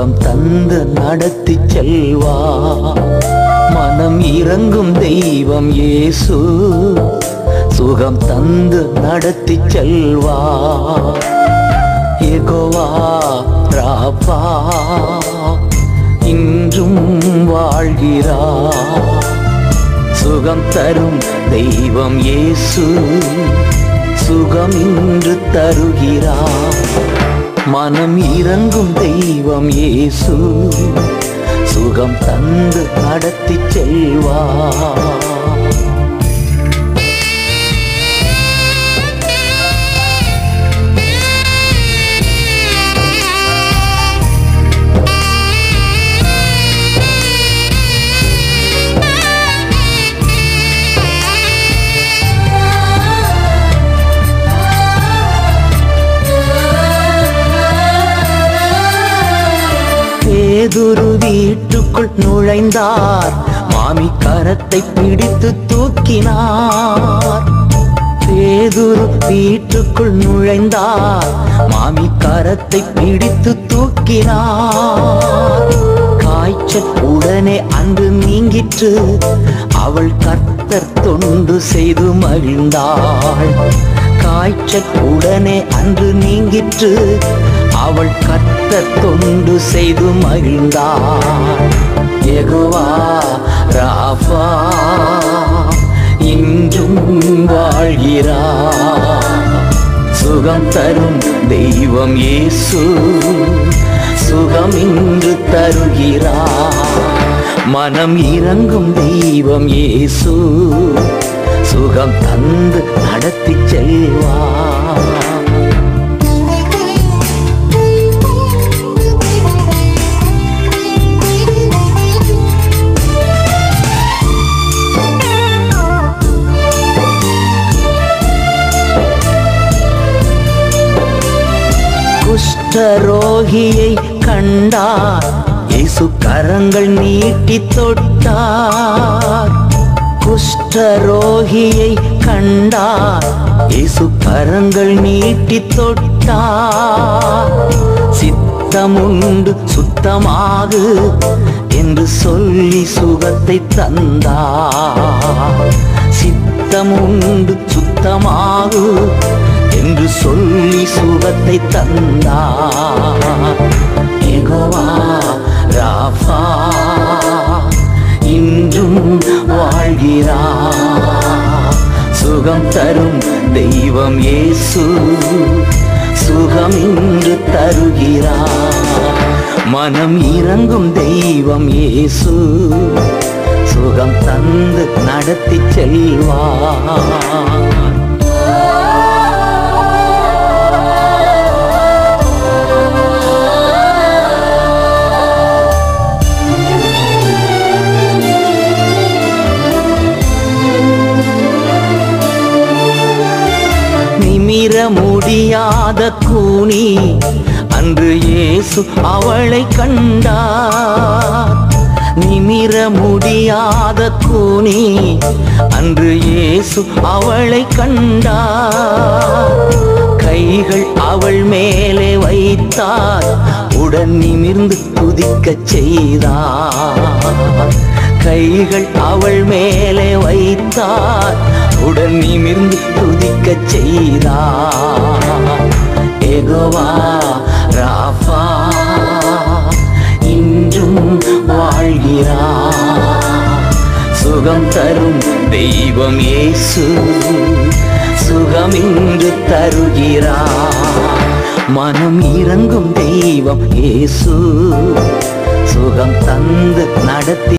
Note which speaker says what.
Speaker 1: சுகம் தந்து நடத்தி செல்வா மனம் இறங்கும் தெய்வம் இயேசு சுகம் தந்து நடத்தி செல்வா எகோவா ராபா இன்றும் வாழ்கிறா சுகம் தரும் தெய்வம் இயேசு சுகம் இன்று தருகிறா மனம் இறங்கும் தெய்வம் இயேசு சுகம் தந்து நடத்தி செல்வா பேதுரு வீட்டுக்குள் நுழைந்தார் மாமி கரத்தை பிடித்து தூக்கினார் பேதுரு வீட்டுக்குள் நுழைந்தார் மாமி கரத்தை பிடித்து தூக்கினார் காய்ச்சல் உடனே அன்று நீங்கிற்று அவள் கர்த்தர் தொண்டு செய்து மகிழ்ந்தாள் காய்ச்சல் உடனே அன்று நீங்கிற்று அவள் கர்த்தர் தொண்டு செய்து மகிழ்ந்தாள் எகுவா ராஃபா இன்றும் வாழ்கிறார் சுகம் தரும் தெய்வம் இயேசு சுகம் இன்று தருகிறார் மனம் இறங்கும் தெய்வம் இயேசு சுகம் தந்து நடத்தி செல்வார் குஷ்டரோகியை கண்டார் இயேசு கரங்கள் நீட்டி தொட்டார் குஷ்டரோகியை கண்டார் இயேசு கரங்கள் நீட்டி தொட்டார் சித்தமுண்டு சுத்தமாகு என்று சொல்லி சுகத்தை தந்தார் சித்தமுண்டு சுத்தமாகு என்று சொல்லி சுகத்தை தந்தார் எகோவா ராஃபா இன்றும் வாழ்கிறார் சுகம் தரும் தெய்வம் இயேசு சுகம் இன்று தருகிறார் மனம் இறங்கும் தெய்வம் இயேசு சுகம் தந்து நடத்தி செல்வார் நிமிர முடியாத கூனி அன்று இயேசு அவளை கண்டார் நிமிர முடியாத கூனி அன்று இயேசு அவளை கண்டார் கைகள் அவள் மேலே வைத்தார் உடன் நிமிர்ந்து குதிக்கச் செய்தார் கைகள் அவள் மேலே வைத்தார் உடன் நிமிர்ந்து துதிக்கச் செய்தார் எகோவா ராஃபா இன்றும் வாழ்கிறார் சுகம் தரும் தெய்வம் இயேசு சுகம் இன்று தருகிறார் மனம் இறங்கும் தெய்வம் இயேசு சுகம் தந்து நடத்தி